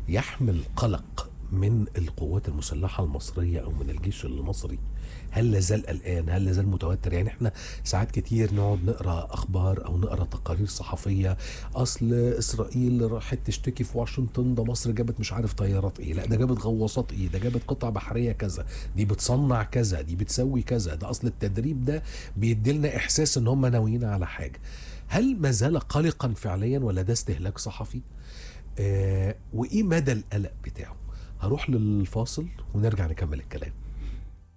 يحمل قلق من القوات المسلحة المصرية أو من الجيش المصري هل لازال قلقان هل لازال متوتر يعني احنا ساعات كتير نقعد نقرا اخبار او نقرا تقارير صحفيه اصل اسرائيل راحت تشتكي في واشنطن ده مصر جابت مش عارف طيارات ايه لا ده جابت غواصات ايه ده جابت قطع بحريه كذا دي بتصنع كذا دي بتسوي كذا ده اصل التدريب ده بيدي لنا احساس ان هم ناويين على حاجه هل ما زال قلقا فعليا ولا ده استهلاك صحفي آه وايه مدى القلق بتاعه هروح للفاصل ونرجع نكمل الكلام